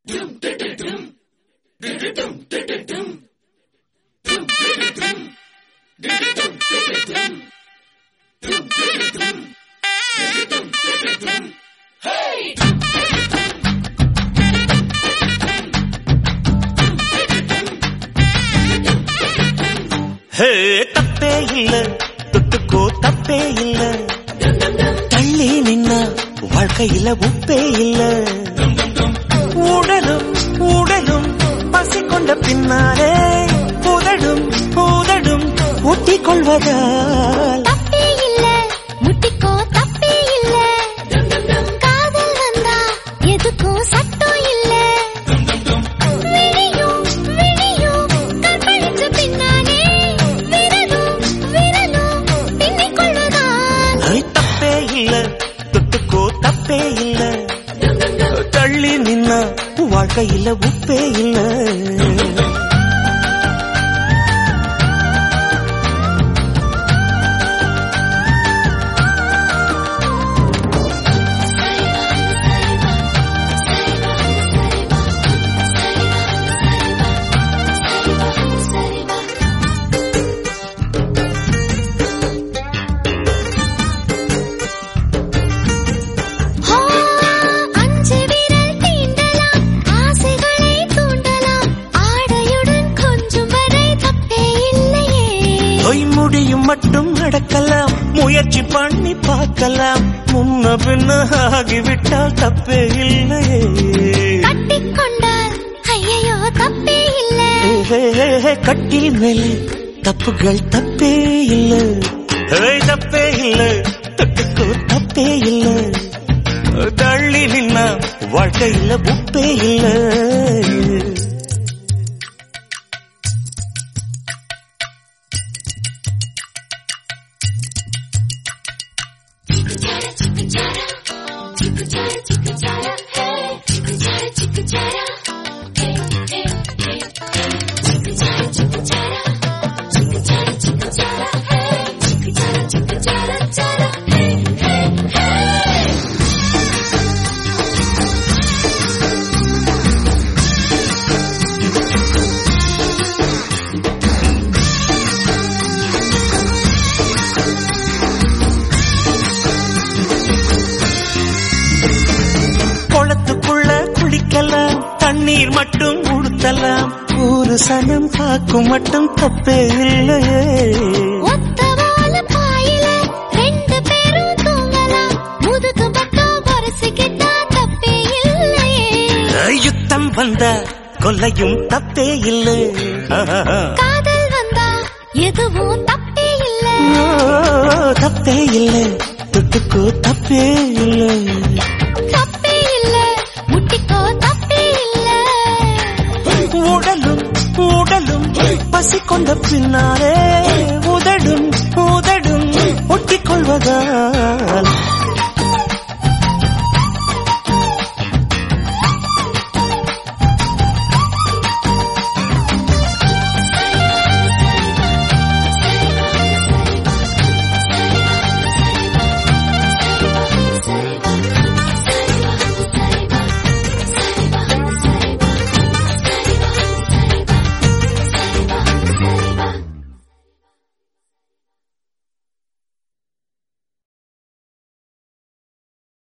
ஹே தப்பே இல்ல தொட்டுக்கோ தப்பே இல்ல தள்ளி நின்னா வாழ்க்கையில உப்பே இல்ல உடலும் உடலும் பசி கொண்ட பின்னாலே உதடும் உதடும் ஊட்டிக் கொள்வதால் தப்பே இல்ல முட்டிக்கோ தப்பே இல்ல காதல் வந்தா எதுக்கும் சட்டம் இல்ல விழியும் விழியும் கற்பழிச்ச பின்னாலே விரலும் விரலும் பின்னிக் கொள்வதால் ஐ, தப்பே இல்ல தொட்டுக்கோ தப்பே இல்ல தள்ளி நின்னா வாழ்க்கையில உப்பே இல்ல ஆ, அஞ்சு விரல் தீண்டலாம் ஆசைகளை தூண்டலாம் ஆடையுடன் கொஞ்சம் வரை தப்பே இல்லையே பொய் முடியும் மட்டும் நடக்கலாம் முயற்சி பண்ணி பார்க்கலாம் முன்ன பின்ன ஆகிவிட்டால் தப்பே இல்லையே கட்டிக்கொண்டால் ஐயையோ தப்பே இல்ல ஏ, கட்டில் மேலே தப்புகள் தப்பே இல்ல ஏய், தப்பே இல்ல தொட்டுக்கோ தப்பே இல்ல தள்ளி நின்னா வாழ்க்கையில உப்பே இல்ல குளத்துக்குள்ள குளிக்கலாம் தண்ணீர் மட்டும் உடுத்தலாம் ஒரு சனம் காக்கும் மட்டும் தப்பே இல்லையே ஒத்த வாழ பாயில ரெண்டு பேரும் தூங்கலாம் முதுகு பக்கம் பொரசிக்கிட்டா தப்பே இல்லையே யுத்தம் வந்த கொல்லையும் தப்பே இல்லை காதல் வந்தா எதுவும் தப்பே இல்ல தப்பே இல்லை தொட்டுக்கோ தப்பே இல்லை தப்பே இல்ல முட்டிக்கோ தப்பே இல்ல உடலும் உடலும் பசி கொண்ட பின்னாலே உதடும் உதடும் ஒட்டிக் கொள்வதால்